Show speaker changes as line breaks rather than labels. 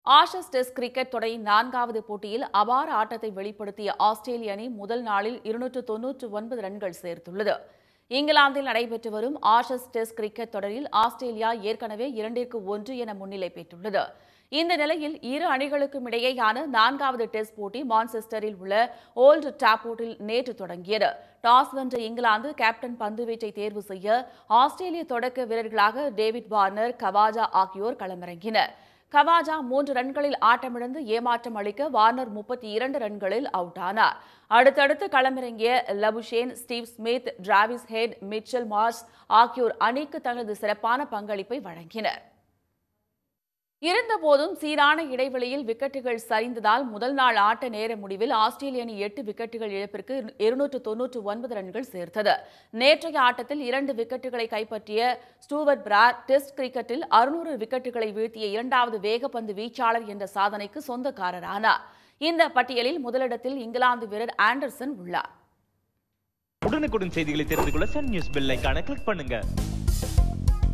Ashes test cricket தொடரின் நான்காவது போட்டியில் அபார ஆட்டத்தை வெளிப்படுத்திய ஆஸ்திரேலிய அணி முதல் நாளில் இருநூற்று தொன்னூற்று ஒன்பது ரன்கள் சேர்த்துள்ளது இங்கிலாந்தில் நடைபெற்று வரும் ஆஷஸ் டெஸ்ட் கிரிக்கெட் தொடரில் ஆஸ்திரேலியா ஏற்கனவே இரண்டிற்கு ஒன்று என முன்னிலை பெற்றுள்ளது இந்த நிலையில் இரு அணிகளுக்கும் இடையேயான நான்காவது டெஸ்ட் போட்டி மான்செஸ்டரில் உள்ள ஓல்டு டாப்போர்ட்டில் நேற்று தொடங்கியது டாஸ் வென்ற இங்கிலாந்து கேப்டன் பந்துவீச்சை தேர்வு செய்ய ஆஸ்திரேலிய தொடக்க வீரர்களாக டேவிட் வார்னர் கவாஜா ஆகியோர் களமிறங்கினர் கவாஜா மூன்று ரன்களில் ஆட்டமிழந்து ஏமாற்றம் அளிக்க வார்னர் முப்பத்தி இரண்டு ரன்களில் அவுட் ஆனார் அடுத்தடுத்து களமிறங்கிய Labuschagne Steve Smith Travis Head Mitchell Marsh ஆகியோர் அணிக்கு தங்களது சிறப்பான பங்களிப்பை வழங்கினர் இருந்தபோதும் சீரான இடைவெளியில் விக்கெட்டுகள் சரிந்ததால் முதல் நாள் ஆட்ட நேர முடிவில் ஆஸ்திரேலிய அணி எட்டு விக்கெட்டுகள் இழப்பிற்கு இருநூற்று தொன்னூற்று ஒன்பது ரன்கள் சேர்த்தது நேற்றைய ஆட்டத்தில் இரண்டு விக்கெட்டுகளை கைப்பற்றிய ஸ்டூவர்ட் பிரார் டெஸ்ட் கிரிக்கெட்டில் அறுநூறு விக்கெட்டுகளை வீழ்த்திய இரண்டாவது வேகப்பந்து வீச்சாளர் என்ற சாதனைக்கு சொந்தக்காரரானார் இந்த பட்டியலில் முதலிடத்தில் இங்கிலாந்து வீரர் ஆண்டர்சன் உள்ளார்
உடனுக்குடன் செய்திகளை தெரிந்து கொள்ள சன் நியூஸ் பெல் ஐகானை கிளிக் பண்ணுங்க